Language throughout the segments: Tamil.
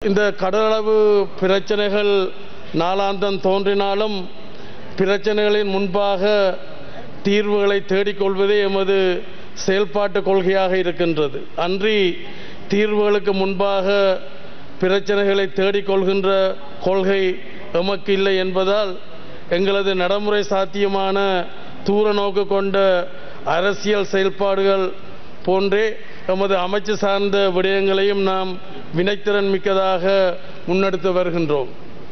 இந்த கடலளவு பிரச்சனைகள் நாளாந்தம் தோன்றினாலும் பிரச்சனைகளின் முன்பாக தீர்வுகளை தேடிக்கொள்வதே எமது செயல்பாட்டு கொள்கையாக இருக்கின்றது அன்றி தீர்வுகளுக்கு முன்பாக பிரச்சனைகளை தேடிக்கொள்கின்ற கொள்கை எமக்கு இல்லை என்பதால் எங்களது நடைமுறை சாத்தியமான தூர நோக்கு கொண்ட அரசியல் செயல்பாடுகள் போன்றே எமது அமைச்சு சார்ந்த விடயங்களையும் நாம் வினைத்திறன் மிக்கதாக முன்னெடுத்து வருகின்றோம்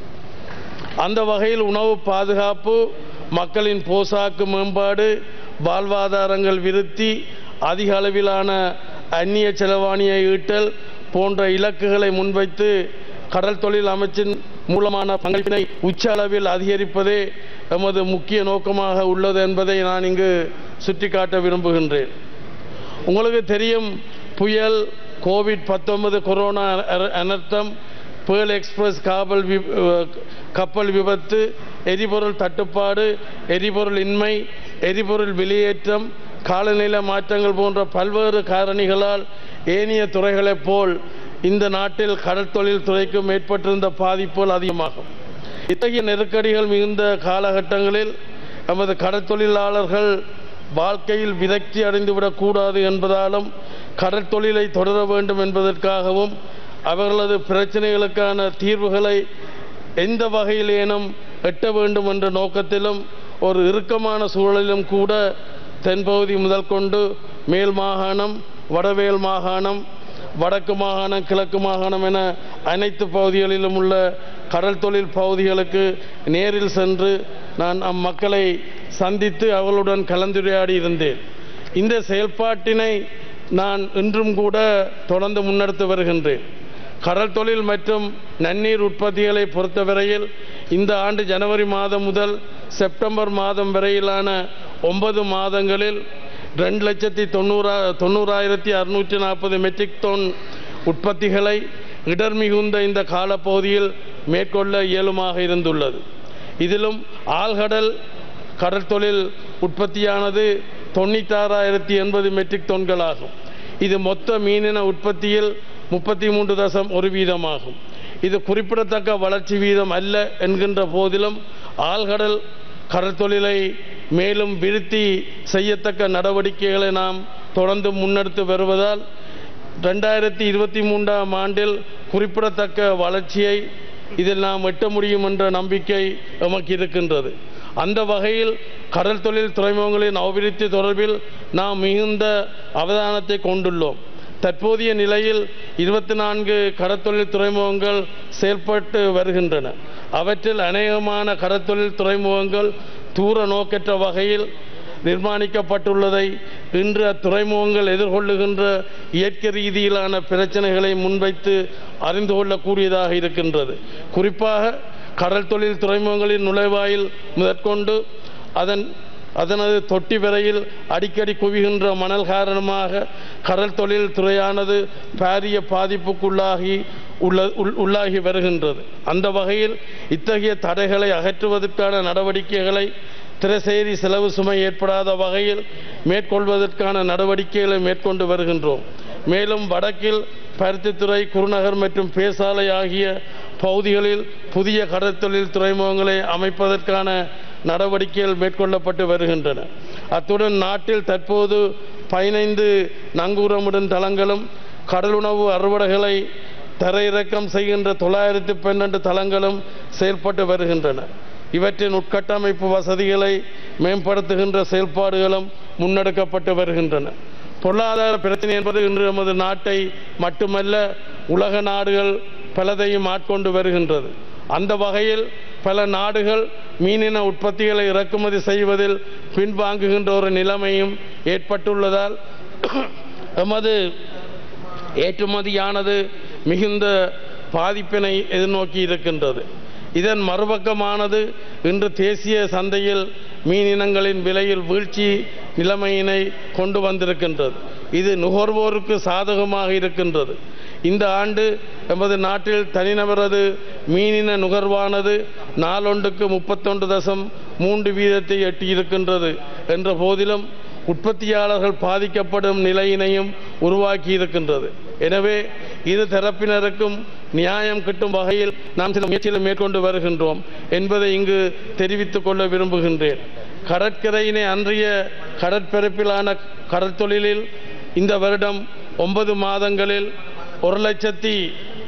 அந்த வகையில் உணவு பாதுகாப்பு மக்களின் போசாக்கு மேம்பாடு வாழ்வாதாரங்கள் விருத்தி அதிக அளவிலான அந்நிய செலவாணியை ஈட்டல் போன்ற இலக்குகளை முன்வைத்து கடல் தொழில் அமைச்சின் மூலமான பங்களிப்பினை உச்ச அளவில் அதிகரிப்பதே எமது முக்கிய நோக்கமாக உள்ளது என்பதை நான் இங்கு சுட்டிக்காட்ட விரும்புகின்றேன் உங்களுக்கு தெரியும் புயல் கோவிட் பத்தொன்பது கொரோனா அர- அனர்த்தம் பேர்ல் எக்ஸ்பிரஸ் காவல் வி- அஹ் கப்பல் விபத்து எரிபொருள் தட்டுப்பாடு எரிபொருள் இன்மை எரிபொருள் வெளியேற்றம் காலநிலை மாற்றங்கள் போன்ற பல்வேறு காரணிகளால் ஏனைய துறைகளைப் போல் இந்த நாட்டில் கடல் தொழில் துறைக்கும் ஏற்பட்டிருந்த பாதிப்புகள் அதிகமாகும் இத்தகைய நெருக்கடிகள் மிகுந்த காலகட்டங்களில் நமது கடற்தொழிலாளர்கள் வாழ்க்கையில் விரக்தி அடைந்துவிடக் கூடாது என்பதாலும் கடல் தொழிலை தொடர வேண்டும் என்பதற்காகவும் அவர்களது பிரச்சனைகளுக்கான தீர்வுகளை எந்த வகையிலேனும் எட்ட வேண்டும் என்ற நோக்கத்திலும் ஒரு இறுக்கமான சூழலிலும் கூட தென்பகுதி முதல் கொண்டு மேல் மாகாணம் வடவேல் மாகாணம் வடக்கு மாகாணம் கிழக்கு மாகாணம் என அனைத்து பகுதிகளிலும் உள்ள கடல் தொழில் பகுதிகளுக்கு நேரில் சென்று நான் அம்மக்களை சந்தித்து அவர்களுடன் கலந்துரையாடி இருந்தேன் இந்த செயல்பாட்டினை நான் இன்றும் கூட தொடர்ந்து முன்னெடுத்து வருகின்றேன் கடல் தொழில் மற்றும் நன்னீர் உற்பத்திகளை பொறுத்தவரையில் இந்த ஆண்டு ஜனவரி மாதம் முதல் செப்டம்பர் மாதம் வரையிலான ஒன்பது மாதங்களில் ரெண்டு லட்சத்தி தொண்ணூறா தொண்ணூறாயிரத்தி அறுநூற்றி நாற்பது மெட்ரிக் டன் உற்பத்திகளை இடர் மிகுந்த இந்த காலப்பகுதியில் மேற்கொள்ள இயலுமாக இருந்துள்ளது இதிலும் ஆழ்கடல் கடல் தொழில் உற்பத்தியானது தொண்ணூத்தாறாயிரத்தி எண்பது மெட்ரிக் டன்களாகும் இது மொத்த மீனின உற்பத்தியில் முப்பத்தி மூன்று தசம் ஒரு வீதமாகும் இது குறிப்பிடத்தக்க வளர்ச்சி வீதம் அல்ல என்கின்ற போதிலும் ஆழ்கடல் கடல் தொழிலை மேலும் விருத்தி செய்யத்தக்க நடவடிக்கைகளை நாம் தொடர்ந்து முன்னெடுத்து வருவதால் ரெண்டாயிரத்தி இருபத்தி மூன்றாம் ஆண்டில் குறிப்பிடத்தக்க வளர்ச்சியை இதில் நாம் எட்ட முடியும் என்ற நம்பிக்கை எமக்கு இருக்கின்றது அந்த வகையில் கடல் தொழில் துறைமுகங்களின் அபிவிருத்தி தொடர்பில் நாம் மிகுந்த அவதானத்தை கொண்டுள்ளோம் தற்போதைய நிலையில் இருபத்தி நான்கு கடற்தொழில் துறைமுகங்கள் செயல்பட்டு வருகின்றன அவற்றில் அநேகமான கடற்தொழில் துறைமுகங்கள் தூர நோக்கற்ற வகையில் நிர்மாணிக்கப்பட்டுள்ளதை இன்று அத்துறைமுகங்கள் எதிர்கொள்ளுகின்ற இயற்கை ரீதியிலான பிரச்சனைகளை முன்வைத்து அறிந்து கொள்ளக்கூடியதாக இருக்கின்றது குறிப்பாக கடல் தொழில் துறைமுகங்களின் நுழைவாயில் முதற்கொண்டு அதன் அதனது தொட்டி வரையில் அடிக்கடி குவிகின்ற மணல் காரணமாக கடல் தொழில் துறையானது பாரிய பாதிப்புக்குள்ளாகி உள்ள உள்- உள்ளாகி வருகின்றது அந்த வகையில் இத்தகைய தடைகளை அகற்றுவதற்கான நடவடிக்கைகளை திரசேரி செலவு சுமை ஏற்படாத வகையில் மேற்கொள்வதற்கான நடவடிக்கைகளை மேற்கொண்டு வருகின்றோம் மேலும் வடக்கில் பருத்தித்துறை குருநகர் மற்றும் பேசாலை ஆகிய பகுதிகளில் புதிய கடற்தொழில் துறைமுகங்களை அமைப்பதற்கான நடவடிக்கைகள் மேற்கொள்ளப்பட்டு வருகின்றன அத்துடன் நாட்டில் தற்போது பதினைந்து நங்கூரமிடும் தளங்களும் கடலுணவு அறுவடைகளை தரையிறக்கம் செய்கின்ற தொள்ளாயிரத்தி பன்னெண்டு தளங்களும் செயல்பட்டு வருகின்றன இவற்றின் உட்கட்டமைப்பு வசதிகளை மேம்படுத்துகின்ற செயல்பாடுகளும் முன்னெடுக்கப்பட்டு வருகின்றன பொருளாதார பிரச்சனை என்பது இன்று நமது நாட்டை மட்டுமல்ல உலக நாடுகள் பலதையும் ஆட்கொண்டு வருகின்றது அந்த வகையில் பல நாடுகள் மீனின உற்பத்திகளை இறக்குமதி செய்வதில் பின்வாங்குகின்ற ஒரு நிலைமையும் ஏற்பட்டுள்ளதால் எமது ஏற்றுமதியானது மிகுந்த பாதிப்பினை எதிர்நோக்கி இருக்கின்றது இதன் மறுபக்கமானது இன்று தேசிய சந்தையில் மீனினங்களின் விலையில் வீழ்ச்சி நிலைமையினை கொண்டு வந்திருக்கின்றது இது நுகர்வோருக்கு சாதகமாக இருக்கின்றது இந்த ஆண்டு எமது நாட்டில் தனிநபரது மீனின நுகர்வானது நாளொன்றுக்கு முப்பத்தொன்று தசம் மூன்று வீதத்தை எட்டியிருக்கின்றது என்ற போதிலும் உற்பத்தியாளர்கள் பாதிக்கப்படும் நிலையினையும் உருவாக்கி இருக்கின்றது எனவே இரு தரப்பினருக்கும் நியாயம் கிட்டும் வகையில் நாம் சில முயற்சிகளை மேற்கொண்டு வருகின்றோம் என்பதை இங்கு தெரிவித்துக் கொள்ள விரும்புகின்றேன் கடற்கரையினை அன்றைய கடற்பரப்பிலான கடற்தொழிலில் இந்த வருடம் ஒன்பது மாதங்களில் ஒரு லட்சத்தி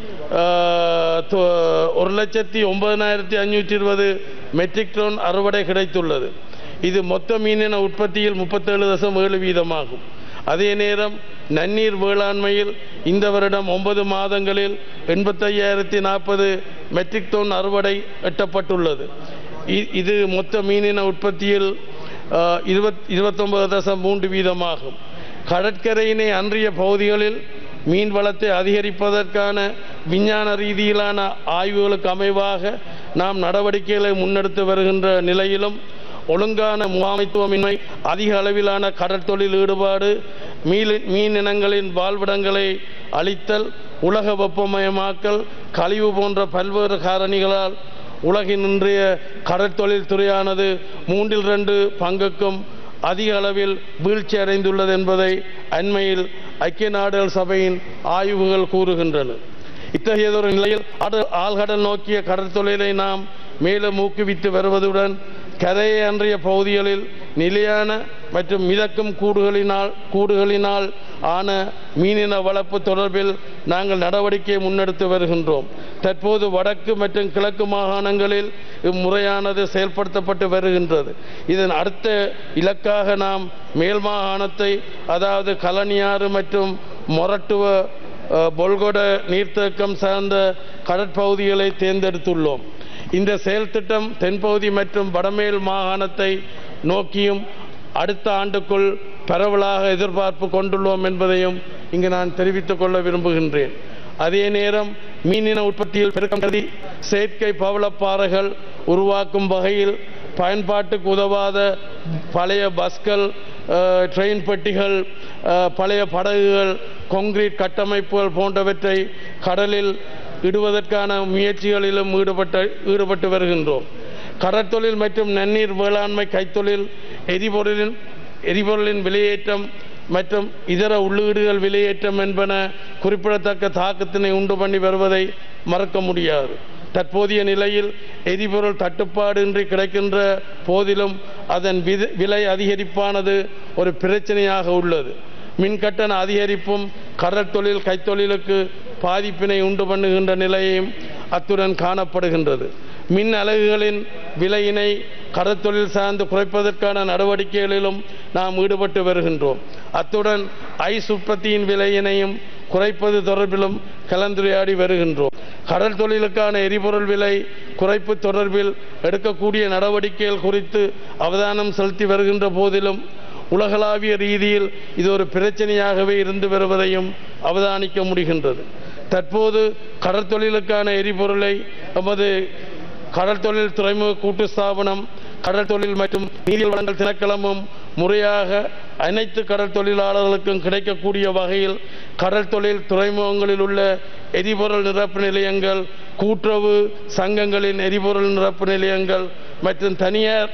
ஆஹ், தொ- ஒரு லட்சத்தி ஒன்பதனாயிரத்தி அஞ்சூற்றி இருபது மெட்ரிக் டன் அறுவடை கிடைத்துள்ளது இது மொத்த மீனின உற்பத்தியில் முப்பத்தேழு தசம் ஏழு வீதமாகும் அதே நேரம் நன்னீர் வேளாண்மையில் இந்த வருடம் ஒன்பது மாதங்களில் எண்பத்தையாயிரத்தி நாற்பது மெட்ரிக் டன் அறுவடை எட்டப்பட்டுள்ளது இ- இது மொத்த மீனின உற்பத்தியில் ஆஹ், இருபத் இருபத்தொன்பது தசம் மூன்று வீதமாகும் கடற்கரையினை அன்றிய பகுதிகளில் மீன் வளத்தை அதிகரிப்பதற்கான விஞ்ஞான ரீதியிலான ஆய்வுகளுக்கு அமைவாக நாம் நடவடிக்கைகளை முன்னெடுத்து வருகின்ற நிலையிலும் ஒழுங்கான முகாமைத்துவமின்மை அதிக அளவிலான கடற்தொழில் ஈடுபாடு மீன் மீன் இனங்களின் வாழ்விடங்களை அழித்தல் உலக வெப்பமயமாக்கல் கழிவு போன்ற பல்வேறு காரணிகளால் உலகின் இன்றைய கடற்தொழில் துறையானது மூன்றில் ரெண்டு பங்குக்கும் அதிக அளவில் வீழ்ச்சி அடைந்துள்ளது என்பதை அண்மையில் ஐக்கிய நாடுகள் சபையின் ஆய்வுகள் கூறுகின்றன இத்தகையதொரு நிலையில் ஆடு- ஆழ்கடல் நோக்கிய கடற்தொழிலை நாம் மேலும் ஊக்குவித்து வருவதுடன் கரையை அன்றைய பகுதிகளில் நிலையான மற்றும் மிதக்கும் கூடுகளினால் கூடுகளினால் ஆன மீனின வளர்ப்பு தொடர்பில் நாங்கள் நடவடிக்கை முன்னெடுத்து வருகின்றோம் தற்போது வடக்கு மற்றும் கிழக்கு மாகாணங்களில் இம்முறையானது செயல்படுத்தப்பட்டு வருகின்றது இதன் அடுத்த இலக்காக நாம் மேல் மாகாணத்தை அதாவது கலனியாறு மற்றும் மொரட்டுவ அஹ், பொல்கொட நீர்த்தேக்கம் சார்ந்த கடற்பகுதிகளை தேர்ந்தெடுத்துள்ளோம் இந்த செயல் திட்டம் தென்பகுதி மற்றும் வடமேல் மாகாணத்தை நோக்கியும் அடுத்த ஆண்டுக்குள் பரவலாக எதிர்பார்ப்பு கொண்டுள்ளோம் என்பதையும் இங்கு நான் தெரிவித்துக் கொள்ள விரும்புகின்றேன் அதே நேரம் மீனின உற்பத்தியில் பெருக்கம் கருதி செயற்கை பவளப்பாறைகள் உருவாக்கும் வகையில் பயன்பாட்டுக்கு உதவாத பழைய பஸ்கள் அஹ், ட்ரெயின் பெட்டிகள் அஹ், பழைய படகுகள் கான்கிரீட் கட்டமைப்புகள் போன்றவற்றை கடலில் இடுவதற்கான முயற்சிகளிலும் ஈடுபட்ட ஈடுபட்டு வருகின்றோம் கடற்தொழில் மற்றும் நன்னீர் வேளாண்மை கைத்தொழில் எரிபொருளின் எரிபொருளின் விலையேற்றம் மற்றும் இதர உள்ளீடுகள் விலையேற்றம் என்பன குறிப்பிடத்தக்க தாக்கத்தினை உண்டு பண்ணி வருவதை மறக்க முடியாது தற்போதைய நிலையில் எரிபொருள் தட்டுப்பாடு இன்றி கிடைக்கின்ற போதிலும் அதன் வித- விலை அதிகரிப்பானது ஒரு பிரச்சனையாக உள்ளது மின் கட்டண அதிகரிப்பும் கடல் தொழில் கைத்தொழிலுக்கு பாதிப்பினை உண்டு பண்ணுகின்ற நிலையும் அத்துடன் காணப்படுகின்றது மின் அலகுகளின் விலையினை கடற்தொழில் சார்ந்து குறைப்பதற்கான நடவடிக்கைகளிலும் நாம் ஈடுபட்டு வருகின்றோம் அத்துடன் ஐஸ் உற்பத்தியின் விலையினையும் குறைப்பது தொடர்பிலும் கலந்துரையாடி வருகின்றோம் கடல் தொழிலுக்கான எரிபொருள் விலை குறைப்பு தொடர்பில் எடுக்கக்கூடிய நடவடிக்கைகள் குறித்து அவதானம் செலுத்தி வருகின்ற போதிலும் உலகளாவிய ரீதியில் இது ஒரு பிரச்சனையாகவே இருந்து வருவதையும் அவதானிக்க முடிகின்றது தற்போது கடற்தொழிலுக்கான எரிபொருளை நமது கடல் தொழில் துறைமுக கூட்டு ஸ்தாபனம் கடல் தொழில் மற்றும் நீரியல் வளங்கள் திணைக்களமும் முறையாக அனைத்து கடல் தொழிலாளர்களுக்கும் கிடைக்கக்கூடிய வகையில் கடல் தொழில் துறைமுகங்களில் உள்ள எரிபொருள் நிரப்பு நிலையங்கள் கூட்டுறவு சங்கங்களின் எரிபொருள் நிரப்பு நிலையங்கள் மற்றும் தனியார்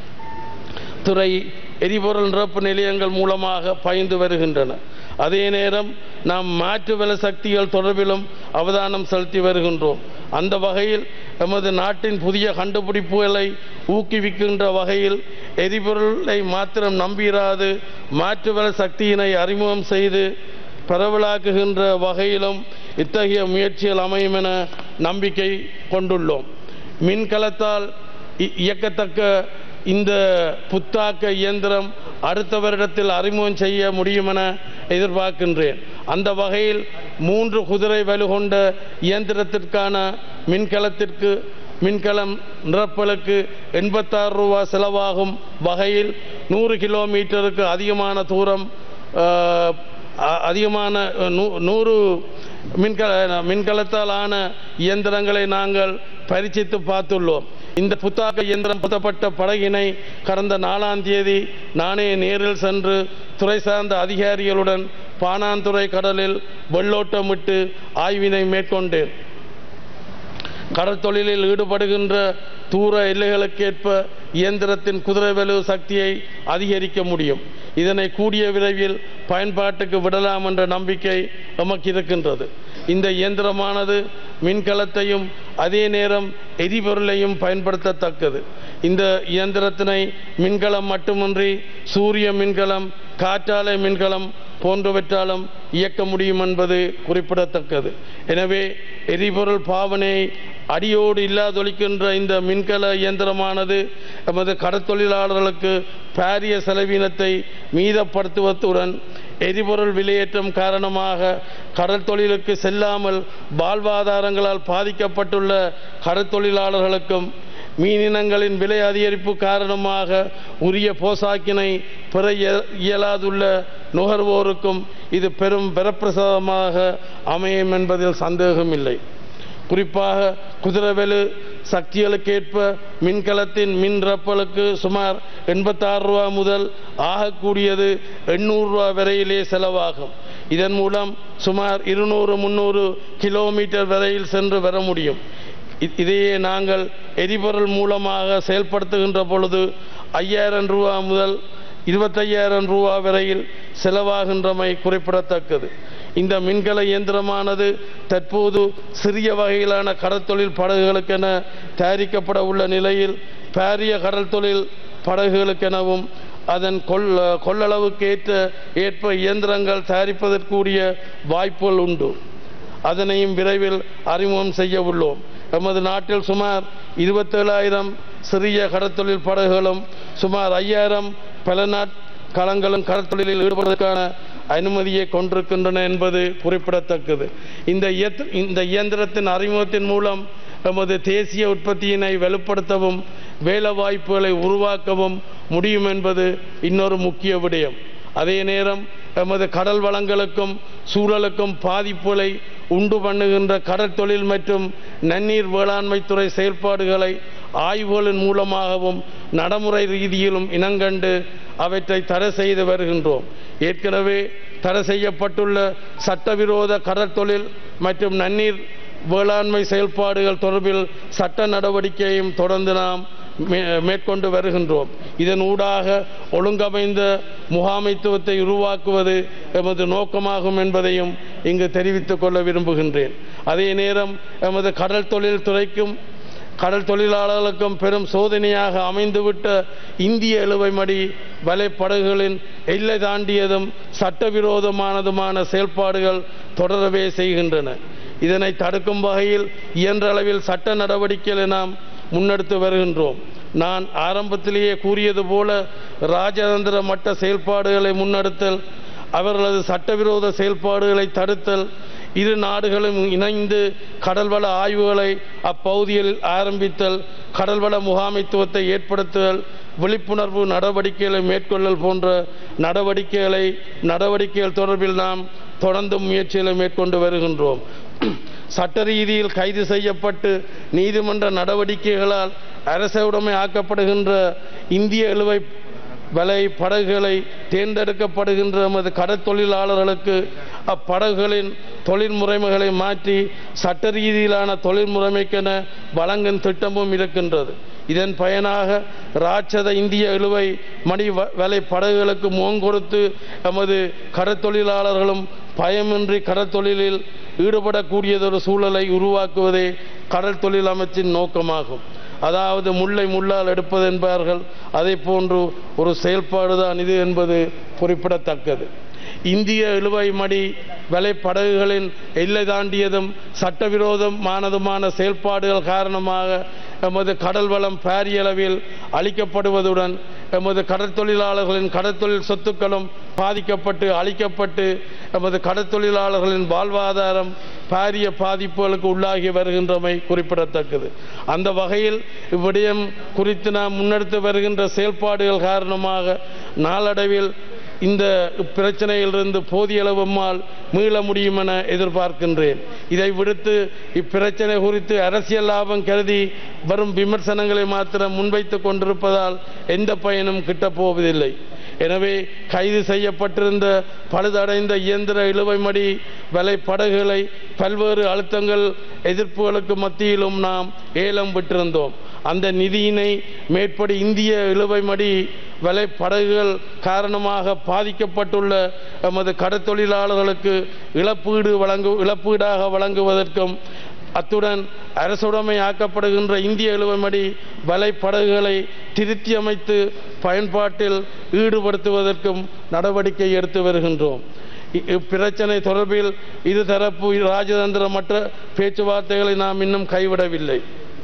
துறை எரிபொருள் நிரப்பு நிலையங்கள் மூலமாக பயந்து வருகின்றன அதே நேரம் நாம் மாற்று வள சக்திகள் தொடர்பிலும் அவதானம் செலுத்தி வருகின்றோம் அந்த வகையில் எமது நாட்டின் புதிய கண்டுபிடிப்புகளை ஊக்குவிக்கின்ற வகையில் எரிபொருளை மாத்திரம் நம்பிராது மாற்று வள சக்தியினை அறிமுகம் செய்து பரவலாக்குகின்ற வகையிலும் இத்தகைய முயற்சிகள் அமையும் என நம்பிக்கை கொண்டுள்ளோம் மின்கலத்தால் இ- இயக்கத்தக்க இந்த புத்தாக்க இயந்திரம் அடுத்த வருடத்தில் அறிமுகம் செய்ய முடியும் என எதிர்பார்க்கின்றேன் அந்த வகையில் மூன்று குதிரை வலு கொண்ட இயந்திரத்திற்கான மின்கலத்திற்கு மின்கலம் நிரப்பலுக்கு எண்பத்தாறு ரூபா செலவாகும் வகையில் நூறு கிலோமீட்டருக்கு அதிகமான தூரம் ஆஹ், அ- அதிகமான நூ- நூறு மின்கல மின்கலத்தால் ஆன இயந்திரங்களை நாங்கள் பரிசித்து பார்த்துள்ளோம் இந்த புத்தாக்க இயந்திரம் புத்தப்பட்ட படகினை கடந்த நாலாம் தேதி நானே நேரில் சென்று துறை சார்ந்த அதிகாரிகளுடன் பானாந்துறை கடலில் வெள்ளோட்டமிட்டு ஆய்வினை மேற்கொண்டேன் கடற்தொழிலில் ஈடுபடுகின்ற தூர எல்லைகளுக்கேற்ப இயந்திரத்தின் குதிரை வலு சக்தியை அதிகரிக்க முடியும் இதனை கூடிய விரைவில் பயன்பாட்டுக்கு விடலாம் என்ற நம்பிக்கை எமக்கு இருக்கின்றது இந்த இயந்திரமானது மின்கலத்தையும் அதே நேரம் எரிபொருளையும் பயன்படுத்தத்தக்கது இந்த இயந்திரத்தினை மின்கலம் மட்டுமின்றி சூரிய மின்கலம் காற்றாலை மின்கலம் போன்றவற்றாலும் இயக்க முடியும் என்பது குறிப்பிடத்தக்கது எனவே எரிபொருள் பாவனை அடியோடு இல்லாதொழிக்கின்ற இந்த மின்கல இயந்திரமானது எமது கடற்தொழிலாளர்களுக்கு பாரிய செலவினத்தை மீதப்படுத்துவதுடன் எரிபொருள் விலையேற்றம் காரணமாக கடல் தொழிலுக்கு செல்லாமல் வாழ்வாதாரங்களால் பாதிக்கப்பட்டுள்ள கடற்தொழிலாளர்களுக்கும் மீனினங்களின் விலை அதிகரிப்பு காரணமாக உரிய போசாக்கினை பெற இய- இயலாதுள்ள நுகர்வோருக்கும் இது பெரும் வரப்பிரசாதமாக அமையும் என்பதில் சந்தேகமில்லை குறிப்பாக குதிரவெளு சக்திகளுக்கேற்ப மின்கலத்தின் மின் ரப்பலுக்கு சுமார் எண்பத்தாறு ரூபா முதல் ஆகக்கூடியது எண்ணூறு ரூபா வரையிலே செலவாகும் இதன் மூலம் சுமார் இருநூறு முந்நூறு கிலோமீட்டர் வரையில் சென்று வர முடியும் இ- இதையே நாங்கள் எரிபொருள் மூலமாக செயல்படுத்துகின்ற பொழுது ஐயாயிரம் ரூபா முதல் இருபத்தையாயிரம் ரூபா வரையில் செலவாகின்றமை குறிப்பிடத்தக்கது இந்த மின்கல இயந்திரமானது தற்போது சிறிய வகையிலான கடற்தொழில் படகுகளுக்கென தயாரிக்கப்பட உள்ள நிலையில் பாரிய கடல் தொழில் படகுகளுக்கெனவும் அதன் கொள் கொள்ளளவுக்கு ஏற்ற ஏற்ப இயந்திரங்கள் தயாரிப்பதற்குரிய வாய்ப்புகள் உண்டு அதனையும் விரைவில் அறிமுகம் செய்ய உள்ளோம் எமது நாட்டில் சுமார் இருபத்தேழாயிரம் சிறிய கடற்தொழில் படகுகளும் சுமார் ஐயாயிரம் பல நாட் களங்களும் கடற்தொழிலில் ஈடுபடுவதற்கான அனுமதியை கொண்டிருக்கின்றன என்பது குறிப்பிடத்தக்கது இந்த இயத்- இந்த இயந்திரத்தின் அறிமுகத்தின் மூலம் எமது தேசிய உற்பத்தியினை வலுப்படுத்தவும் வேலை வாய்ப்புகளை உருவாக்கவும் முடியும் என்பது இன்னொரு முக்கிய விடயம் அதே நேரம் எமது கடல் வளங்களுக்கும் சூழலுக்கும் பாதிப்புகளை உண்டு பண்ணுகின்ற கடற்தொழில் மற்றும் நன்னீர் வேளாண்மை துறை செயல்பாடுகளை ஆய்வுகளின் மூலமாகவும் நடைமுறை ரீதியிலும் இனங்கண்டு அவற்றை தடை செய்து வருகின்றோம் ஏற்கனவே தடை செய்யப்பட்டுள்ள சட்டவிரோத கடற்தொழில் மற்றும் நன்னீர் வேளாண்மை செயல்பாடுகள் தொடர்பில் சட்ட நடவடிக்கையும் தொடர்ந்து நாம் மே- மேற்கொண்டு வருகின்றோம் இதன் ஊடாக ஒழுங்கமைந்த முகாமைத்துவத்தை உருவாக்குவது எமது நோக்கமாகும் என்பதையும் இங்கு தெரிவித்துக் கொள்ள விரும்புகின்றேன் அதே நேரம் எமது கடல் தொழில் துறைக்கும் கடல் தொழிலாளர்களுக்கும் பெரும் சோதனையாக அமைந்துவிட்ட இந்திய இழுவை மடி வலைப்படகுகளின் எல்லை தாண்டியதும் சட்டவிரோதமானதுமான செயல்பாடுகள் தொடரவே செய்கின்றன இதனை தடுக்கும் வகையில் இயன்ற அளவில் சட்ட நடவடிக்கைகளை நாம் முன்னெடுத்து வருகின்றோம் நான் ஆரம்பத்திலேயே கூறியது போல ராஜதந்திர மட்ட செயல்பாடுகளை முன்னெடுத்தல் அவர்களது சட்டவிரோத செயல்பாடுகளை தடுத்தல் இரு நாடுகளும் இணைந்து கடல்வள ஆய்வுகளை அப்பகுதியில் ஆரம்பித்தல் கடல்வள முகாமைத்துவத்தை ஏற்படுத்துதல் விழிப்புணர்வு நடவடிக்கைகளை மேற்கொள்ளல் போன்ற நடவடிக்கைகளை நடவடிக்கைகள் தொடர்பில் நாம் தொடர்ந்து முயற்சிகளை மேற்கொண்டு வருகின்றோம் சட்ட ரீதியில் கைது செய்யப்பட்டு நீதிமன்ற நடவடிக்கைகளால் அரசுடைமை ஆக்கப்படுகின்ற இந்திய இழுவை வலை படகுகளை தேர்ந்தெடுக்கப்படுகின்ற நமது கடற்தொழிலாளர்களுக்கு அப்படகுகளின் தொழில் முறைமைகளை மாற்றி சட்ட ரீதியிலான தொழில் முறைமைக்கென வழங்கும் திட்டமும் இருக்கின்றது இதன் பயனாக ராட்சத இந்திய இழுவை மணி வ- வலை படகுகளுக்கு முகம் கொடுத்து எமது கடற்தொழிலாளர்களும் பயமின்றி கடற்தொழிலில் ஈடுபடக்கூடியதொரு சூழலை உருவாக்குவதே கடல் தொழில் அமைச்சின் நோக்கமாகும் அதாவது முல்லை முள்ளால் எடுப்பது என்பார்கள் அதை போன்று ஒரு செயல்பாடுதான் இது என்பது குறிப்பிடத்தக்கது இந்திய இழுவை மடி வலை படகுகளின் எல்லை தாண்டியதும் சட்டவிரோதமானதுமான செயல்பாடுகள் காரணமாக எமது கடல் வளம் பாரிய அளவில் அளிக்கப்படுவதுடன் எமது கடற்தொழிலாளர்களின் கடற்தொழில் சொத்துக்களும் பாதிக்கப்பட்டு அழிக்கப்பட்டு எமது கடற்தொழிலாளர்களின் வாழ்வாதாரம் பாரிய பாதிப்புகளுக்கு உள்ளாகி வருகின்றமை குறிப்பிடத்தக்கது அந்த வகையில் இவ்விடயம் குறித்து நாம் முன்னெடுத்து வருகின்ற செயல்பாடுகள் காரணமாக நாளடைவில் இந்த பிரச்சனையிலிருந்து போதிய அளவு நம்மால் மீள முடியும் என எதிர்பார்க்கின்றேன் இதை விடுத்து இப்பிரச்சனை குறித்து அரசியல் லாபம் கருதி வரும் விமர்சனங்களை மாத்திரம் முன்வைத்துக் கொண்டிருப்பதால் எந்த பயனும் கிட்டப் போவதில்லை எனவே கைது செய்யப்பட்டிருந்த பழுதடைந்த இயந்திர இழுவை மடி வலை படகுகளை பல்வேறு அழுத்தங்கள் எதிர்ப்புகளுக்கு மத்தியிலும் நாம் ஏலம் விட்டிருந்தோம் அந்த நிதியினை மேற்படி இந்திய இழுவை மடி வலை படகுகள் காரணமாக பாதிக்கப்பட்டுள்ள எமது கடற்தொழிலாளர்களுக்கு இழப்பீடு வழங்கு இழப்பீடாக வழங்குவதற்கும் அத்துடன் அரசுடைமை ஆக்கப்படுகின்ற இந்திய இழுவமடி வலைப்படகுகளை திருத்தி அமைத்து பயன்பாட்டில் ஈடுபடுத்துவதற்கும் நடவடிக்கை எடுத்து வருகின்றோம் இ- இப்பிரச்சனை தொடர்பில் இருதரப்பு ராஜதந்திரமற்ற பேச்சுவார்த்தைகளை நாம் இன்னும் கைவிடவில்லை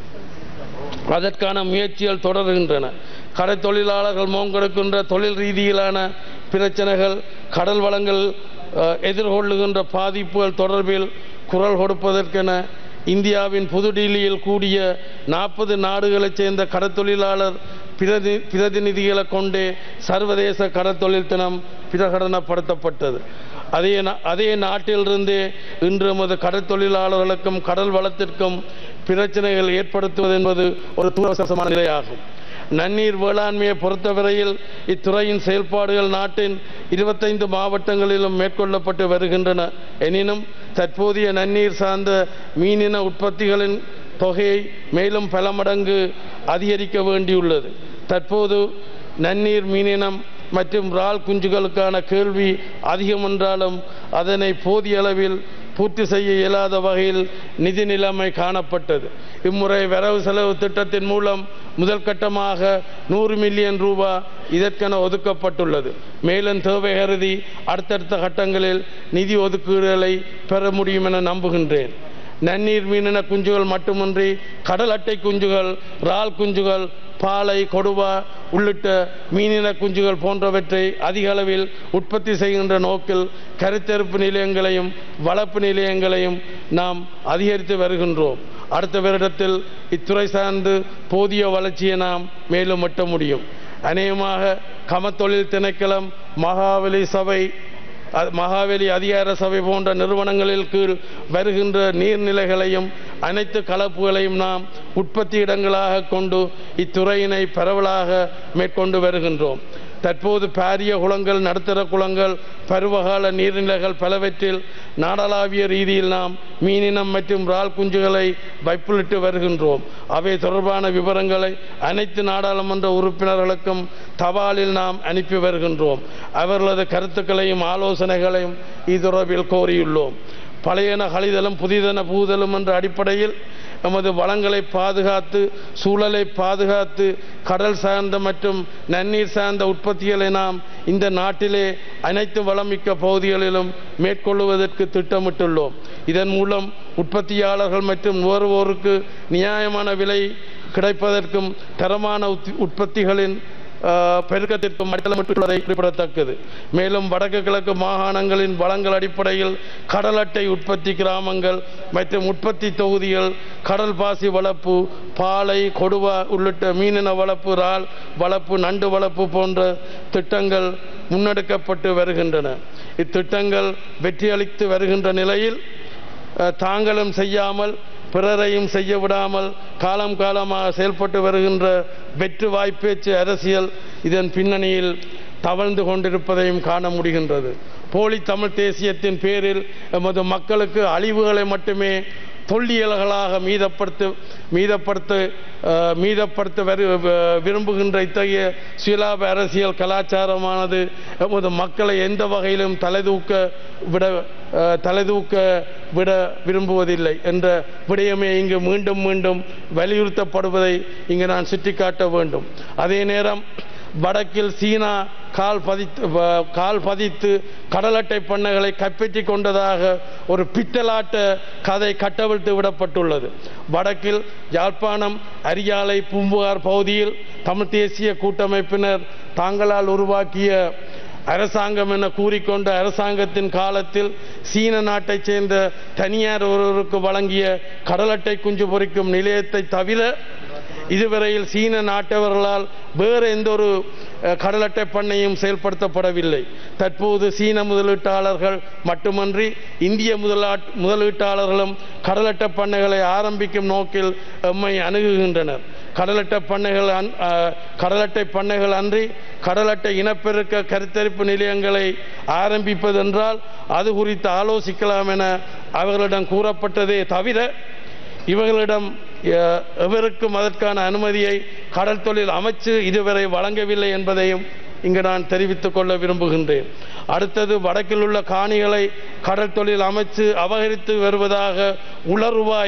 அதற்கான முயற்சிகள் தொடர்கின்றன கடல் தொழிலாளர்கள் மோங்கெடுக்கின்ற தொழில் ரீதியிலான பிரச்சனைகள் கடல் வளங்கள் அஹ், எதிர்கொள்ளுகின்ற பாதிப்புகள் தொடர்பில் குரல் கொடுப்பதற்கென இந்தியாவின் புதுடில்லியில் கூடிய நாற்பது நாடுகளைச் சேர்ந்த கடற்தொழிலாளர் பிரதி பிரதிநிதிகளை கொண்டே சர்வதேச கடற்தொழில் தினம் பிரகடனப்படுத்தப்பட்டது அதே நா- அதே நாட்டிலிருந்தே இன்று நமது கடல் தொழிலாளர்களுக்கும் கடல் வளத்திற்கும் பிரச்சனைகள் ஏற்படுத்துவது என்பது ஒரு தூரசமான நிலையாகும் நன்னீர் வேளாண்மையை பொறுத்தவரையில் இத்துறையின் செயல்பாடுகள் நாட்டின் இருபத்தைந்து மாவட்டங்களிலும் மேற்கொள்ளப்பட்டு வருகின்றன எனினும் தற்போதைய நன்னீர் சார்ந்த மீனின உற்பத்திகளின் தொகையை மேலும் பல மடங்கு அதிகரிக்க வேண்டியுள்ளது தற்போது நன்னீர் மீனினம் மற்றும் இறால் குஞ்சுகளுக்கான கேள்வி அதிகம் என்றாலும் அதனை போதிய அளவில் பூர்த்தி செய்ய இயலாத வகையில் நிதி நிலைமை காணப்பட்டது இம்முறை வரவு செலவு திட்டத்தின் மூலம் முதல் கட்டமாக நூறு மில்லியன் ரூபாய் இதற்கென ஒதுக்கப்பட்டுள்ளது மேலும் தேவை கருதி அடுத்தடுத்த கட்டங்களில் நிதி ஒதுக்கீடுகளை பெற முடியும் என நம்புகின்றேன் நன்னீர் மீனின குஞ்சுகள் மட்டுமின்றி கடல் அட்டை குஞ்சுகள் இறால் குஞ்சுகள் பாலை கொடுவா உள்ளிட்ட மீனின குஞ்சுகள் போன்றவற்றை அதிக அளவில் உற்பத்தி செய்கின்ற நோக்கில் கருத்தரிப்பு நிலையங்களையும் வளர்ப்பு நிலையங்களையும் நாம் அதிகரித்து வருகின்றோம் அடுத்த வருடத்தில் இத்துறை சார்ந்து போதிய வளர்ச்சியை நாம் மேலும் எட்ட முடியும் அநேகமாக கமத்தொழில் திணைக்களம் மகாபலி சபை அ- மகாவெளி அதிகார சபை போன்ற நிறுவனங்களில் கீழ் வருகின்ற நீர்நிலைகளையும் அனைத்து கலப்புகளையும் நாம் உற்பத்தி இடங்களாக கொண்டு இத்துறையினை பரவலாக மேற்கொண்டு வருகின்றோம் தற்போது பாரிய குளங்கள் நடுத்தர குளங்கள் பருவகால நீர்நிலைகள் பலவற்றில் நாடளாவிய ரீதியில் நாம் மீனினம் மற்றும் இறால் குஞ்சுகளை வைப்புலிட்டு வருகின்றோம் அவை தொடர்பான விவரங்களை அனைத்து நாடாளுமன்ற உறுப்பினர்களுக்கும் தபாலில் நாம் அனுப்பி வருகின்றோம் அவர்களது கருத்துக்களையும் ஆலோசனைகளையும் இது தொடர்பில் கோரியுள்ளோம் பழையன கழிதலும் புதிதன புகுதலும் என்ற அடிப்படையில் நமது வளங்களை பாதுகாத்து சூழலை பாதுகாத்து கடல் சார்ந்த மற்றும் நன்னீர் சார்ந்த உற்பத்திகளை நாம் இந்த நாட்டிலே அனைத்து வளமிக்க பகுதிகளிலும் மேற்கொள்வதற்கு திட்டமிட்டுள்ளோம் இதன் மூலம் உற்பத்தியாளர்கள் மற்றும் நுகர்வோருக்கு நியாயமான விலை கிடைப்பதற்கும் தரமான உத்- உற்பத்திகளின் ஆஹ், பெருக்கத்திற்கும் மட்டமிட்டுள்ளதை குறிப்பிடத்தக்கது மேலும் வடக்கு கிழக்கு மாகாணங்களின் வளங்கள் அடிப்படையில் கடல் அட்டை உற்பத்தி கிராமங்கள் மற்றும் உற்பத்தி தொகுதிகள் கடல் பாசி வளர்ப்பு பாலை கொடுவா உள்ளிட்ட மீனின வளர்ப்பு இறால் வளர்ப்பு நண்டு வளர்ப்பு போன்ற திட்டங்கள் முன்னெடுக்கப்பட்டு வருகின்றன இத்திட்டங்கள் வெற்றியளித்து வருகின்ற நிலையில் அஹ், தாங்களும் செய்யாமல் பிறரையும் செய்ய விடாமல் காலம் காலமாக செயல்பட்டு வருகின்ற வெற்று வாய்ப்பேச்சு அரசியல் இதன் பின்னணியில் தவழ்ந்து கொண்டிருப்பதையும் காண முடிகின்றது போலி தமிழ் தேசியத்தின் பேரில் எமது மக்களுக்கு அழிவுகளை மட்டுமே தொல்லியல்களாக மீதப்படுத்த மீதப்படுத்த அஹ், மீதப்படுத்த வரு வ- விரும்புகின்ற இத்தகைய சுயலாப அரசியல் கலாச்சாரமானது எமது மக்களை எந்த வகையிலும் தலைதூக்க விட அஹ், தலைதூக்க விட விரும்புவதில்லை என்ற விடயமே இங்கு மீண்டும் மீண்டும் வலியுறுத்தப்படுவதை இங்கு நான் சுட்டிக்காட்ட வேண்டும் அதே நேரம் வடக்கில் சீனா கால் பதித்து வ- கால் பதித்து கடல் அட்டை பண்ணைகளை கைப்பற்றி கொண்டதாக ஒரு பித்தலாட்ட கதை கட்டவிழ்த்து விடப்பட்டுள்ளது வடக்கில் யாழ்ப்பாணம் அரியாலை பூம்புகார் பகுதியில் தமிழ் தேசிய கூட்டமைப்பினர் தாங்களால் உருவாக்கிய அரசாங்கம் என கூறிக்கொண்ட அரசாங்கத்தின் காலத்தில் சீன நாட்டைச் சேர்ந்த தனியார் ஒருவருக்கு வழங்கிய கடல் அட்டை குஞ்சு பொறிக்கும் நிலையத்தை தவிர இதுவரையில் சீன நாட்டவர்களால் வேறு எந்த ஒரு அஹ், கடல் அட்டை பண்ணையும் செயல்படுத்தப்படவில்லை தற்போது சீன முதலீட்டாளர்கள் மட்டுமன்றி இந்திய முதலாட் முதலீட்டாளர்களும் கடல் அட்டை பண்ணைகளை ஆரம்பிக்கும் நோக்கில் எம்மை அணுகுகின்றனர் கடல் அட்டை பண்ணைகள் அன்- அஹ், கடல் அட்டை பண்ணைகள் அன்றி கடல் அட்டை இனப்பெருக்க கருத்தரிப்பு நிலையங்களை ஆரம்பிப்பதென்றால் அது குறித்து ஆலோசிக்கலாம் என அவர்களிடம் கூறப்பட்டதே தவிர இவர்களிடம் அஹ், எவருக்கும் அதற்கான அனுமதியை கடல் தொழில் அமைச்சு இதுவரை வழங்கவில்லை என்பதையும் இங்கு நான் தெரிவித்துக் கொள்ள விரும்புகின்றேன் அடுத்தது வடக்கில் உள்ள காணிகளை கடல் தொழில் அமைச்சு அபகரித்து வருவதாக உளறுவாய்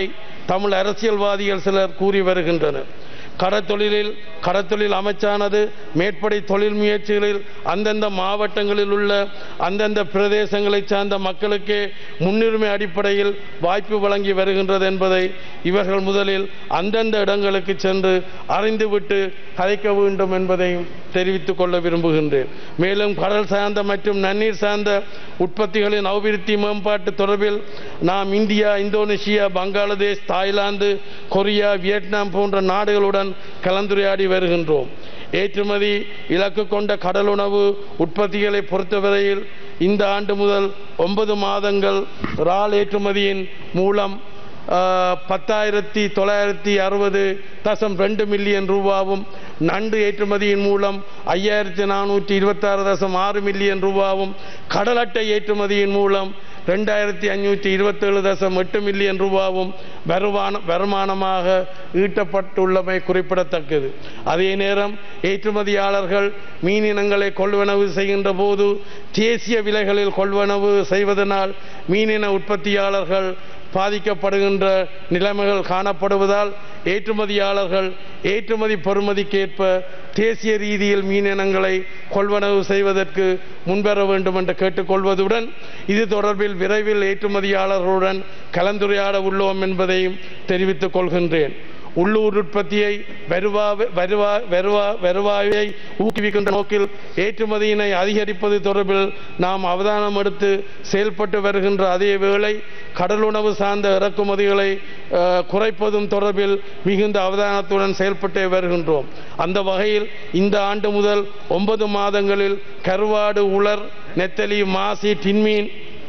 தமிழ் அரசியல்வாதிகள் சிலர் கூறி வருகின்றனர் கடத்தொழிலில் கடத்தொழில் அமைச்சானது மேற்படை தொழில் முயற்சிகளில் அந்தந்த மாவட்டங்களில் உள்ள அந்தந்த பிரதேசங்களை சார்ந்த மக்களுக்கே முன்னுரிமை அடிப்படையில் வாய்ப்பு வழங்கி வருகின்றது என்பதை இவர்கள் முதலில் அந்தந்த இடங்களுக்கு சென்று அறிந்துவிட்டு கதைக்க வேண்டும் என்பதையும் தெரிவித்துக் கொள்ள விரும்புகின்றேன் மேலும் கடல் சார்ந்த மற்றும் நன்னீர் சார்ந்த உற்பத்திகளின் அபிவிருத்தி மேம்பாட்டு தொடர்பில் நாம் India Indonesia Bangladesh Thailand Korea Vietnam போன்ற நாடுகளுடன் கலந்துரையாடி வருகின்றோம் ஏற்றுமதி இலக்கு கொண்ட கடலுணவு உற்பத்திகளை பொறுத்தவரையில் இந்த ஆண்டு முதல் ஒன்பது மாதங்கள் இறால் ஏற்றுமதியின் மூலம் ஆஹ், பத்தாயிரத்தி தொள்ளாயிரத்தி அறுபது தசம் ரெண்டு மில்லியன் ரூபாவும் நண்டு ஏற்றுமதியின் மூலம் ஐயாயிரத்தி நானூற்றி இருபத்தாறு தசம் ஆறு மில்லியன் ரூபாவும் கடல் அட்டை ஏற்றுமதியின் மூலம் ரெண்டாயிரத்தி அஞ்சூற்றி இருபத்தேழு தசம் எட்டு மில்லியன் ரூபாவும் வருமான வருமானமாக ஈட்டப்பட்டுள்ளமை குறிப்பிடத்தக்கது அதே நேரம் ஏற்றுமதியாளர்கள் மீனினங்களை கொள்வனவு செய்கின்ற போது தேசிய விலைகளில் கொள்வனவு செய்வதனால் மீனின உற்பத்தியாளர்கள் பாதிக்கப்படுகின்ற நிலைமைகள் காணப்படுவதால் ஏற்றுமதியாளர்கள் ஏற்றுமதி பெறுமதிக்கேற்ப தேசிய ரீதியில் மீனினங்களை கொள்வனவு செய்வதற்கு முன்வர வேண்டும் என்று கேட்டுக்கொள்வதுடன் இது தொடர்பில் விரைவில் ஏற்றுமதியாளர்களுடன் கலந்துரையாட உள்ளோம் என்பதையும் தெரிவித்துக் கொள்கின்றேன் உள்ளூர் உற்பத்தியை வருவா வருவா வருவா வருவாயை ஊக்குவிக்கின்ற நோக்கில் ஏற்றுமதியினை அதிகரிப்பது தொடர்பில் நாம் அவதானம் எடுத்து செயல்பட்டு வருகின்ற அதே வேளை கடலுணவு சார்ந்த இறக்குமதிகளை அஹ், குறைப்பதும் தொடர்பில் மிகுந்த அவதானத்துடன் செயல்பட்டே வருகின்றோம் அந்த வகையில் இந்த ஆண்டு முதல் ஒன்பது மாதங்களில் கருவாடு உலர் நெத்தலி மாசி டின்மீன்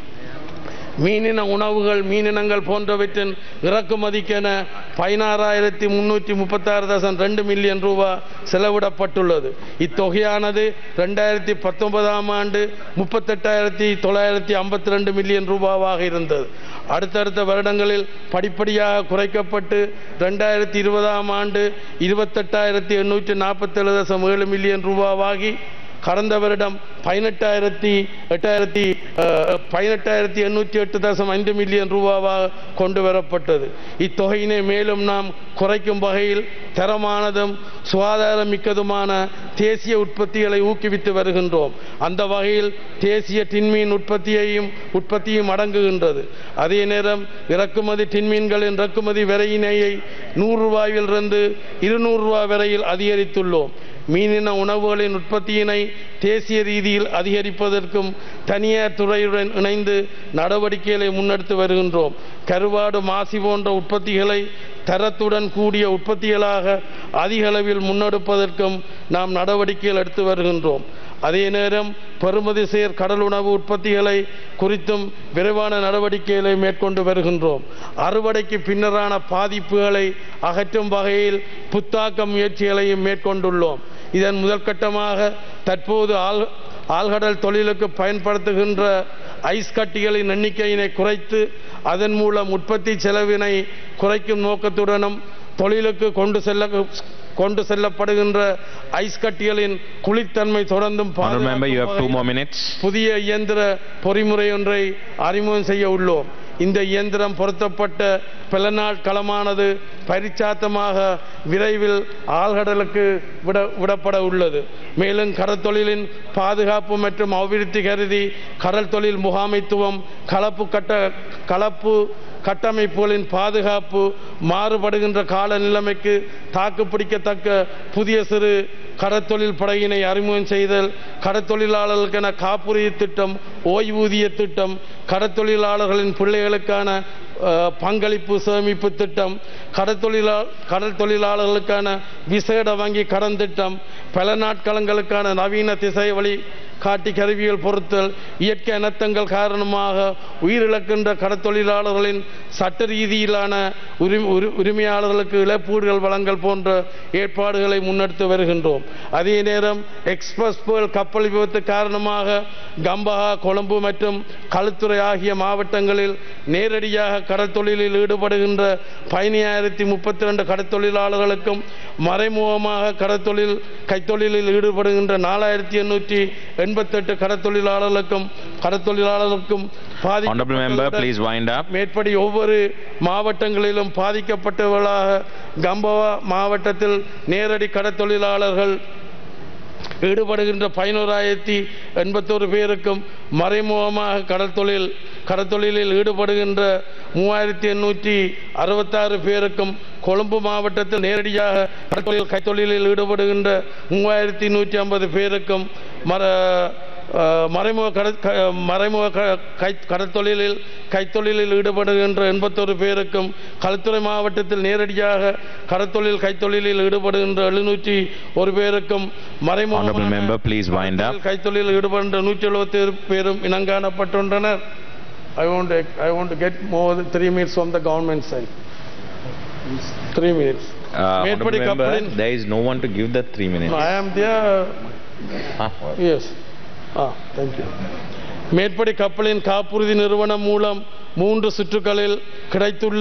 மீனின உணவுகள் மீனினங்கள் போன்றவற்றின் இறக்குமதிக்கென பதினாறாயிரத்தி முன்னூற்றி முப்பத்தாறு தசம் ரெண்டு மில்லியன் ரூபாய் செலவிடப்பட்டுள்ளது இத்தொகையானது ரெண்டாயிரத்தி பத்தொன்பதாம் ஆண்டு முப்பத்தெட்டாயிரத்தி தொள்ளாயிரத்தி ஐம்பத்தி ரெண்டு மில்லியன் ரூபாவாக இருந்தது அடுத்தடுத்த வருடங்களில் படிப்படியாக குறைக்கப்பட்டு ரெண்டாயிரத்தி இருபதாம் ஆண்டு இருபத்தெட்டாயிரத்தி எண்ணூற்றி நாற்பத்தேழு தசம் ஏழு மில்லியன் ரூபாவாகி கடந்த வருடம் பதினெட்டாயிரத்தி எட்டாயிரத்தி அஹ், பதினெட்டாயிரத்தி எண்ணூற்றி எட்டு தசம் ஐந்து மில்லியன் ரூபாவாக கொண்டு வரப்பட்டது இத்தொகையினை மேலும் நாம் குறைக்கும் வகையில் தரமானதும் சுகாதாரமிக்கதுமான தேசிய உற்பத்திகளை ஊக்குவித்து வருகின்றோம் அந்த வகையில் தேசிய டின்மீன் உற்பத்தியையும் உற்பத்தியும் அடங்குகின்றது அதே நேரம் இறக்குமதி டின்மீன்களின் இறக்குமதி விலையினையை நூறு ரூபாயிலிருந்து இருநூறு ரூபாய் வரையில் அதிகரித்துள்ளோம் மீனின உணவுகளின் உற்பத்தியினை தேசிய ரீதியில் அதிகரிப்பதற்கும் தனியார் துறையுடன் இணைந்து நடவடிக்கைகளை முன்னெடுத்து வருகின்றோம் கருவாடு மாசி போன்ற உற்பத்திகளை தரத்துடன் கூடிய உற்பத்திகளாக அதிக அளவில் முன்னெடுப்பதற்கும் நாம் நடவடிக்கைகள் எடுத்து வருகின்றோம் அதே நேரம் பெறுமதி சேர் கடல் உணவு உற்பத்திகளை குறித்தும் விரைவான நடவடிக்கைகளை மேற்கொண்டு வருகின்றோம் அறுவடைக்கு பின்னரான பாதிப்புகளை அகற்றும் வகையில் புத்தாக்க முயற்சிகளையும் மேற்கொண்டுள்ளோம் இதன் முதற்கட்டமாக தற்போது ஆள் ஆழ்கடல் தொழிலுக்கு பயன்படுத்துகின்ற ஐஸ் கட்டிகளின் எண்ணிக்கையினை குறைத்து அதன் மூலம் உற்பத்தி செலவினை குறைக்கும் நோக்கத்துடனும் தொழிலுக்கு கொண்டு செல்ல கொண்டு செல்லப்படுகின்ற ஐஸ் கட்டிகளின் குளிர்த்தன்மை தொடர்ந்தும் Honourable member, you have two பாதுகாக்கும் more வகையில் minutes. புதிய இயந்திர பொறிமுறை ஒன்றை அறிமுகம் செய்ய உள்ளோம் இந்த இயந்திரம் பொருத்தப்பட்ட பல நாள் களமானது பரிச்சாத்தமாக விரைவில் ஆழ்கடலுக்கு விட விடப்பட உள்ளது மேலும் கடற்தொழிலின் பாதுகாப்பு மற்றும் அபிவிருத்தி கருதி கடல் தொழில் முகாமைத்துவம் கலப்பு கட்ட கலப்பு கட்டமைப்புகளின் பாதுகாப்பு மாறுபடுகின்ற கால நிலைமைக்கு தாக்குப்பிடிக்கத்தக்க புதிய சிறு கடற்தொழில் படையினை அறிமுகம் செய்தல் கடற்தொழிலாளர்களுக்கென காப்புறுதி திட்டம் ஓய்வூதிய திட்டம் கடற்தொழிலாளர்களின் பிள்ளைகளுக்கான அஹ், பங்களிப்பு சேமிப்பு திட்டம் கடற்தொழிலா கடல் தொழிலாளர்களுக்கான விசேட வங்கி கடன் திட்டம் பல நாட்களங்களுக்கான நவீன திசை வழி காட்டி கருவிகள் பொருத்தல் இயற்கை அனர்த்தங்கள் காரணமாக உயிரிழக்கின்ற கடற்தொழிலாளர்களின் சட்ட ரீதியிலான உரிமை உரி- உரிமையாளர்களுக்கு இழப்பீடுகள் வழங்கல் போன்ற ஏற்பாடுகளை முன்னெடுத்து வருகின்றோம் அதே நேரம் எக்ஸ்பிரஸ் பேர்ல் கப்பல் விபத்து காரணமாக கம்பஹா கொழும்பு மற்றும் களுத்துறை ஆகிய மாவட்டங்களில் நேரடியாக கடற்தொழிலில் ஈடுபடுகின்ற பதினாயிரத்தி முப்பத்தி ரெண்டு கடற்தொழிலாளர்களுக்கும் மறைமுகமாக கடற்தொழில் கைத்தொழிலில் ஈடுபடுகின்ற நாலாயிரத்தி எண்ணூற்றி எண்பத்தெட்டு கடற்தொழிலாளர்களுக்கும் கடற்தொழிலாளர்களுக்கும் Honorable member, பாதிக்கப்பட்டவர்கள் please wind up. மேற்படி ஒவ்வொரு மாவட்டங்களிலும் பாதிக்கப்பட்டவர்களாக கம்பவா மாவட்டத்தில் நேரடி கடத்தொழிலாளர்கள் ஈடுபடுகின்ற பதினோராயிரத்தி எண்பத்தோரு பேருக்கும் மறைமுகமாக கடற்தொழில் கடற்தொழிலில் ஈடுபடுகின்ற மூவாயிரத்தி எண்ணூற்றி அறுபத்தாறு பேருக்கும் கொழும்பு மாவட்டத்தில் நேரடியாக கடற்தொழில் கைத்தொழிலில் ஈடுபடுகின்ற மூவாயிரத்தி நூற்றி ஐம்பது பேருக்கும் மர அஹ், மறைமுக கட க- மறைமுக க- கை கடற்தொழிலில் கைத்தொழிலில் ஈடுபடுகின்ற எண்பத்தொரு பேருக்கும் களுத்துறை மாவட்டத்தில் நேரடியாக கடற்தொழில் கைத்தொழிலில் ஈடுபடுகின்ற எழுநூற்றி ஒரு பேருக்கும் Honorable member, மறைமுக please wind up. கைத்தொழிலில் ஈடுபடுகின்ற நூற்றி எழுபத்தி பேரும் இனங்காணப்பட்டுள்ளனர் I want to, I want to get more than three minutes from the government side. Three minutes. Uh, Honorable மேற்படி member, கப்பலின் there is no one to give the three minutes. No, I am there. Huh? Yes. Ah, thank you. மேற்படி கப்பலின் காப்புறுதி நிறுவனம் மூலம் மூன்று சுற்றுகளில் கிடைத்துள்ள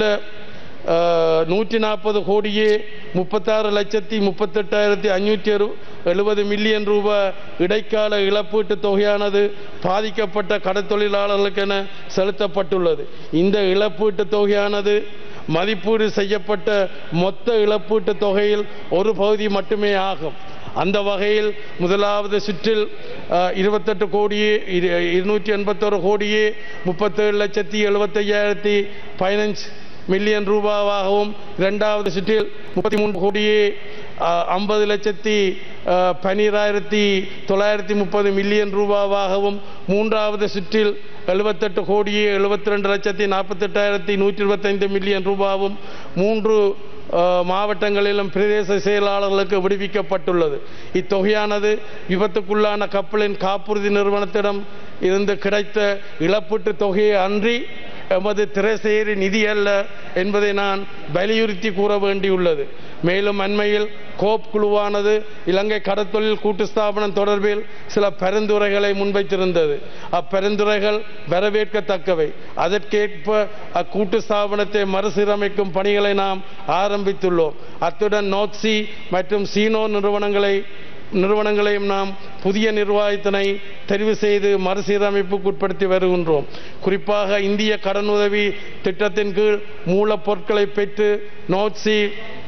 நூற்றி நாற்பது கோடியே முப்பத்தாறு லட்சத்தி முப்பத்தெட்டாயிரத்தி அஞ்சூற்றி அறு எழுபது மில்லியன் ரூபாய் இடைக்கால இழப்பீட்டுத் தொகையானது பாதிக்கப்பட்ட கடற்தொழிலாளர்களுக்கென செலுத்தப்பட்டுள்ளது இந்த இழப்பீட்டுத் தொகையானது மதிப்பீடு செய்யப்பட்ட மொத்த இழப்பீட்டுத் தொகையில் ஒரு பகுதி மட்டுமே ஆகும் அந்த வகையில் முதலாவது சுற்றில் இருபத்தெட்டு கோடியே இரு- இருநூற்றி எண்பத்தொரு கோடியே முப்பத்தேழு லட்சத்தி எழுபத்தையாயிரத்தி பதினஞ்சு மில்லியன் ரூபாவாகவும் இரண்டாவது சுற்றில் முப்பத்தி மூன்று கோடியே ஐம்பது லட்சத்தி அஹ், பன்னிராயிரத்தி தொள்ளாயிரத்தி முப்பது மில்லியன் ரூபாவாகவும் மூன்றாவது சுற்றில் எழுபத்தெட்டு கோடியே எழுபத்தி ரெண்டு லட்சத்தி நாற்பத்தெட்டாயிரத்தி நூற்றி இருபத்தைந்து மில்லியன் ரூபாவும் மூன்று அஹ், மாவட்டங்களிலும் பிரதேச செயலாளர்களுக்கு விடுவிக்கப்பட்டுள்ளது இத்தொகையானது விபத்துக்குள்ளான கப்பலின் காப்புறுதி நிறுவனத்திடம் இருந்து கிடைத்த இழப்பீட்டுத் தொகையை அன்றி எமது திரைசேரி நிதி அல்ல என்பதை நான் வலியுறுத்தி கூற வேண்டியுள்ளது மேலும் அண்மையில் கோப் குழுவானது இலங்கை கடற்தொழில் கூட்டு ஸ்தாபனம் தொடர்பில் சில பரிந்துரைகளை முன்வைத்திருந்தது அப்பரிந்துரைகள் வரவேற்கத்தக்கவை அதற்கேற்ப அக்கூட்டு ஸ்தாபனத்தை மறுசீரமைக்கும் பணிகளை நாம் ஆரம்பித்துள்ளோம் அத்துடன் நோட்சி மற்றும் சீனோ நிறுவனங்களை நிறுவனங்களையும் நாம் புதிய நிர்வாகத்தினை தெரிவு செய்து மறுசீரமைப்புக்கு உட்படுத்தி வருகின்றோம் குறிப்பாக இந்திய கடனுதவி திட்டத்தின் கீழ் மூலப்பொருட்களை பெற்று நோட்சி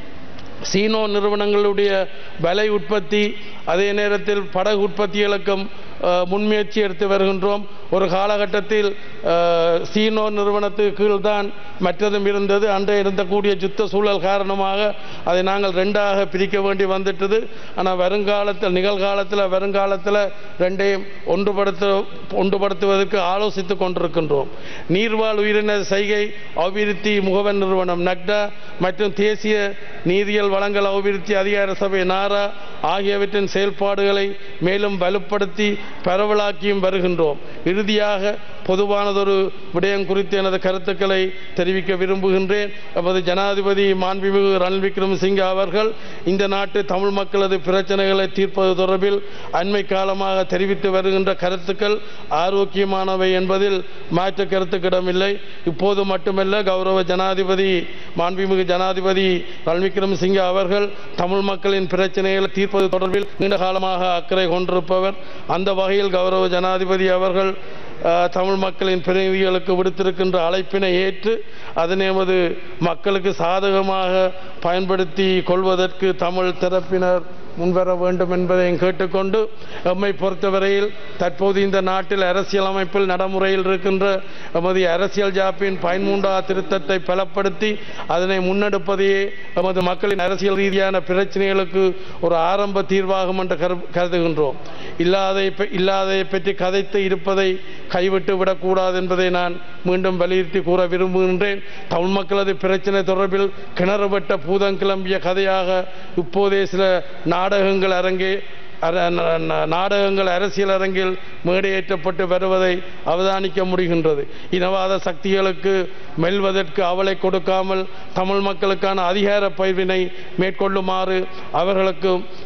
சீனோ நிறுவனங்களுடைய விலை உற்பத்தி அதே நேரத்தில் படகு உற்பத்திகளுக்கும் அஹ், முன்முயற்சி எடுத்து வருகின்றோம் ஒரு காலகட்டத்தில் அஹ், சீனோ நிறுவனத்துக்கு கீழ்தான் மற்றதும் இருந்தது அன்றைய இருந்தக்கூடிய யுத்த சூழல் காரணமாக அதை நாங்கள் ரெண்டாக பிரிக்க வேண்டி வந்துட்டது ஆனால் வருங்காலத்தில் நிகழ்காலத்தில் வருங்காலத்தில் ரெண்டையும் ஒன்றுபடுத்த ஒன்றுபடுத்துவதற்கு ஆலோசித்துக் கொண்டிருக்கின்றோம் நீர்வாழ் உயிரின செய்கை அபிவிருத்தி முகவர் நிறுவனம் நக்டா மற்றும் தேசிய நீதியியல் வழங்கல் அபிவிருத்தி அதிகார சபை நாரா ஆகியவற்றின் செயல்பாடுகளை மேலும் வலுப்படுத்தி பரவலாக்கியும் வருகின்றோம் இறுதியாக பொதுவானதொரு விடயம் குறித்து எனது கருத்துக்களை தெரிவிக்க விரும்புகின்றேன் நமது ஜனாதிபதி மாண்புமிகு ரணில் விக்ரமசிங்க அவர்கள் இந்த நாட்டு தமிழ் மக்களது பிரச்சனைகளை தீர்ப்பது தொடர்பில் அண்மை காலமாக தெரிவித்து வருகின்ற கருத்துக்கள் ஆரோக்கியமானவை என்பதில் மாற்று கருத்துக்கிடமில்லை இப்போது மட்டுமல்ல கௌரவ ஜனாதிபதி மாண்புமிகு ஜனாதிபதி ரணில் விக்ரமசிங்க அவர்கள் தமிழ் மக்களின் பிரச்சனைகளை தீர்ப்பது தொடர்பில் நீண்ட காலமாக அக்கறை கொண்டிருப்பவர் அந்த வகையில் கௌரவ ஜனாதிபதி அவர்கள் அஹ், தமிழ் மக்களின் பிரதிநிதிகளுக்கு விடுத்திருக்கின்ற அழைப்பினை ஏற்று அதனை எமது மக்களுக்கு சாதகமாக பயன்படுத்தி கொள்வதற்கு தமிழ் தரப்பினர் முன்வர வேண்டும் என்பதையும் கேட்டுக்கொண்டு எம்மை பொறுத்தவரையில் தற்போது இந்த நாட்டில் அரசியல் அமைப்பில் நடைமுறையில் இருக்கின்ற எமது அரசியல் ஜாப்பின் பயன்மூண்டா திருத்தத்தை பலப்படுத்தி அதனை முன்னெடுப்பதையே எமது மக்களின் அரசியல் ரீதியான பிரச்சனைகளுக்கு ஒரு ஆரம்ப தீர்வாகும் என்று கரு- கருதுகின்றோம் இல்லாதை ப- இல்லாதை பற்றி கதைத்து இருப்பதை கைவிட்டு விடக்கூடாது என்பதை நான் மீண்டும் வலியுறுத்தி கூற விரும்புகின்றேன் தமிழ் மக்களது பிரச்சனை தொடர்பில் கிணறு வெட்ட பூதம் கிளம்பிய கதையாக இப்போதே சில நாடகங்கள் அரங்கே அர- ந- ந- நாடகங்கள் அரசியல் அரங்கில் மேடையேற்றப்பட்டு வருவதை அவதானிக்க முடிகின்றது இனவாத சக்திகளுக்கு மெல்வதற்கு அவளை கொடுக்காமல் தமிழ் மக்களுக்கான அதிகார பயிர்வினை மேற்கொள்ளுமாறு அவர்களுக்கு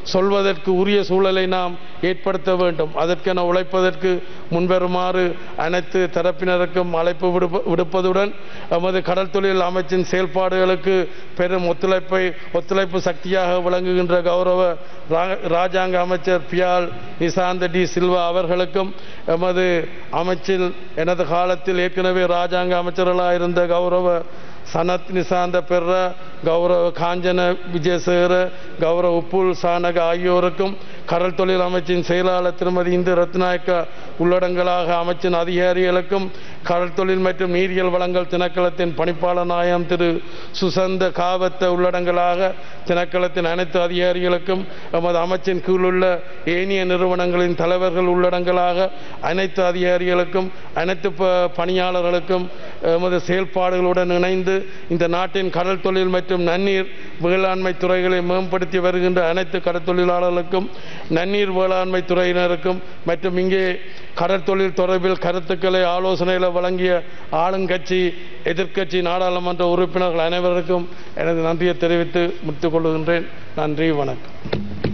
சொல்வதற்கு உரிய சூழலை நாம் ஏற்படுத்த வேண்டும் அதற்கென உழைப்பதற்கு முன்வருமாறு அனைத்து தரப்பினருக்கும் அழைப்பு விடுப்ப- விடுப்பதுடன் எமது கடல் தொழில் அமைச்சின் செயல்பாடுகளுக்கு பெரும் ஒத்துழைப்பை ஒத்துழைப்பு சக்தியாக விளங்குகின்ற கௌரவ ரா- ராஜாங்க அமைச்சர் பியால் நிசாந்த டி சில்வா அவர்களுக்கும் எமது அமைச்சில் எனது காலத்தில் ஏற்கனவே ராஜாங்க அமைச்சர்களாக இருந்த கௌரவ சனத் நிசாந்த பெர்ர கௌரவ காஞ்சன விஜயசேகர கௌரவ உப்புல் சானக ஆகியோருக்கும் கடல் தொழில் அமைச்சின் செயலாளர் திருமதி இந்து ரத்நாயக்கா உள்ளடங்கலாக அமைச்சின் அதிகாரிகளுக்கும் கடல் தொழில் மற்றும் நீரியல் வளங்கள் திணைக்களத்தின் பணிப்பாளர் நாயம் திரு சுசந்த காவத்த உள்ளடங்கலாக திணைக்களத்தின் அனைத்து அதிகாரிகளுக்கும் எமது அமைச்சின் கீழுள்ள ஏனைய நிறுவனங்களின் தலைவர்கள் உள்ளடங்கலாக அனைத்து அதிகாரிகளுக்கும் அனைத்து ப- பணியாளர்களுக்கும் எமது செயல்பாடுகளுடன் இணைந்து இந்த நாட்டின் கடல் தொழில் மற்றும் நன்னீர் வேளாண்மை துறைகளை மேம்படுத்தி வருகின்ற அனைத்து கடற்தொழிலாளர்களுக்கும் நன்னீர் வேளாண்மை துறையினருக்கும் மற்றும் இங்கே கடற்தொழில் தொடர்பில் கருத்துக்களை ஆலோசனைகளை வழங்கிய ஆளுங்கட்சி எதிர்க்கட்சி நாடாளுமன்ற உறுப்பினர்கள் அனைவருக்கும் எனது நன்றியை தெரிவித்து முடித்துக் கொள்கின்றேன் நன்றி வணக்கம்